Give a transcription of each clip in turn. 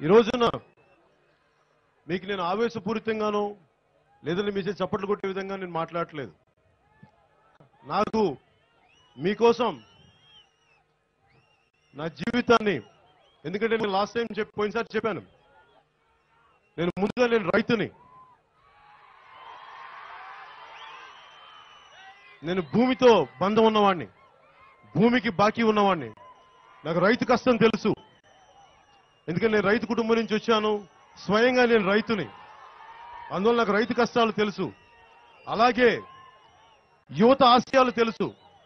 ఈ రోజున మీకు నేను ఆవేశపూరితంగానో లేదంటే మీ చేతి చప్పట్లు కొట్టే విధంగా నేను మాట్లాడట్లేదు నాకు మీకోసం నా జీవితాన్ని ఎందుకంటే నేను లాస్ట్ టైం చెప్పి పోయినసారి చెప్పాను నేను ముందుగా నేను రైతుని నేను భూమితో బంధం ఉన్నవాడిని భూమికి బాకీ ఉన్నవాడిని నాకు రైతు కష్టం తెలుసు ఎందుకంటే నేను రైతు కుటుంబం నుంచి వచ్చాను స్వయంగా నేను రైతుని అందువల్ల నాకు రైతు కష్టాలు తెలుసు అలాగే యువత ఆశయాలు తెలుసు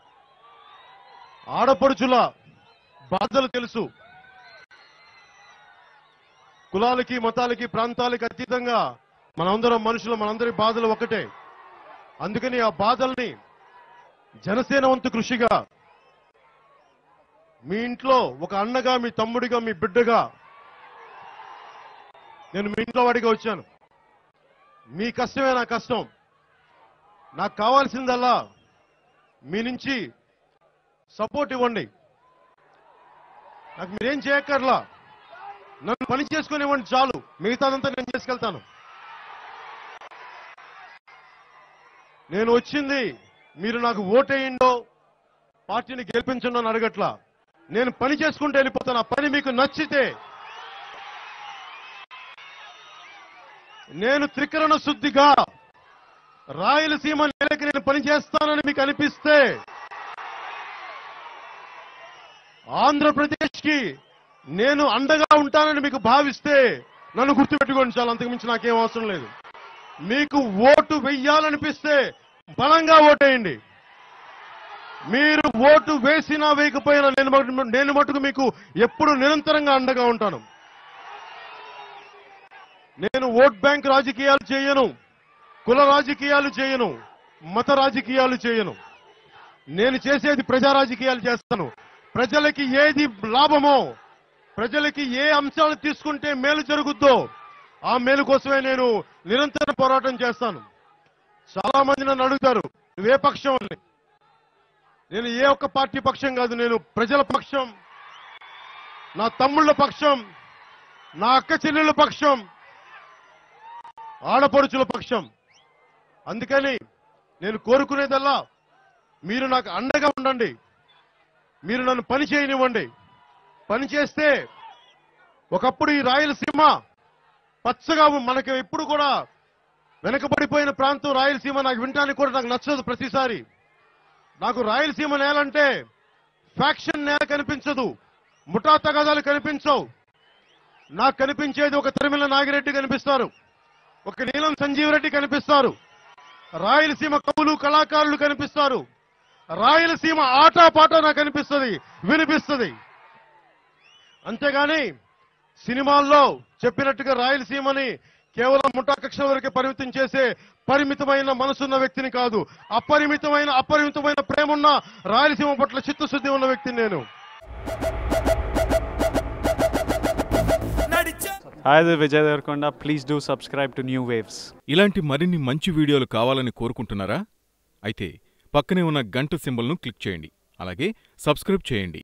ఆడపడుచుల బాధలు తెలుసు కులాలకి మతాలకి ప్రాంతాలకి అతీతంగా మనందరం మనుషులు మనందరి బాధలు ఒకటే అందుకని ఆ బాధల్ని జనసేన వంతు కృషిగా మీ ఇంట్లో ఒక అన్నగా మీ తమ్ముడిగా మీ బిడ్డగా నేను మీ ఇంట్లో వాడిగా వచ్చాను మీ కష్టమే నా కష్టం నాకు కావాల్సిందల్లా మీ నుంచి సపోర్ట్ ఇవ్వండి నాకు మీరేం చేయక్కర్లా నన్ను పని చేసుకునివ్వండి చాలు మిగతాదంతా నేను చేసుకెళ్తాను నేను వచ్చింది మీరు నాకు ఓటేయండో పార్టీని గెలిపించండి అని అడగట్లా నేను పని చేసుకుంటూ వెళ్ళిపోతాను ఆ పని మీకు నచ్చితే నేను త్రికరణ శుద్ధిగా రాయలసీమ నేలకి నేను పని చేస్తానని మీకు అనిపిస్తే ఆంధ్రప్రదేశ్ కి నేను అండగా ఉంటానని మీకు భావిస్తే నన్ను గుర్తుపెట్టుకోండి చాలా అంతకుమించి నాకేం అవసరం లేదు మీకు ఓటు వెయ్యాలనిపిస్తే బలంగా ఓటేయండి మీరు ఓటు వేసినా వేయకపోయినా నేను మటు- నేను మటుకు మీకు ఎప్పుడు నిరంతరంగా అండగా ఉంటాను నేను ఓట్ బ్యాంక్ రాజకీయాలు చేయను కుల రాజకీయాలు చేయను మత రాజకీయాలు చేయను నేను చేసేది ప్రజా రాజకీయాలు చేస్తాను ప్రజలకి ఏది లాభమో ప్రజలకి ఏ అంశాలు తీసుకుంటే మేలు జరుగుద్దో ఆ మేలు కోసమే నేను నిరంతర పోరాటం చేస్తాను చాలా మంది నన్ను అడుగుతారు నువ్వే పక్షం అని నేను ఏ ఒక్క పార్టీ పక్షం కాదు నేను ప్రజల పక్షం నా తమ్ముళ్ళ పక్షం నా అక్క చెల్లెళ్ళ పక్షం ఆడపడుచుల పక్షం అందుకని నేను కోరుకునేదల్లా మీరు నాకు అండగా ఉండండి మీరు నన్ను పని చేయనివ్వండి పని చేస్తే ఒకప్పుడు ఈ రాయలసీమ పచ్చగా మనకి ఎప్పుడు కూడా వెనకబడిపోయిన ప్రాంతం రాయలసీమ నాకు వినటానికి కూడా నాకు నచ్చదు ప్రతిసారి నాకు రాయలసీమ నేలంటే ఫ్యాక్షన్ నేల కనిపించదు ముఠా తగాదాలు కనిపించవు నాకు కనిపించేది ఒక తిరుమల నాగిరెడ్డి కనిపిస్తారు ఒక నీలం సంజీవ్ రెడ్డి కనిపిస్తారు రాయలసీమ కవులు కళాకారులు కనిపిస్తారు రాయలసీమ ఆటపాట నాకు కనిపిస్తుంది వినిపిస్తుంది అంతేగాని సినిమాల్లో చెప్పినట్టుగా రాయలసీమని కేవలం ముఠా కక్షల వరకే పరిమితం చేసే పరిమితమైన మనసున్న వ్యక్తిని కాదు అపరిమితమైన అపరిమితమైన ప్రేమ ఉన్న రాయలసీమ పట్ల చిత్తశుద్ధి ఉన్న వ్యక్తిని నేను Hi, this is Vijay Devarkonda. Please do subscribe to New Waves. ఇలాంటి మరిన్ని మంచి వీడియోలు కావాలని కోరుకుంటున్నారా అయితే పక్కనే ఉన్న గంట సింబల్ను క్లిక్ చేయండి అలాగే సబ్స్క్రైబ్ చేయండి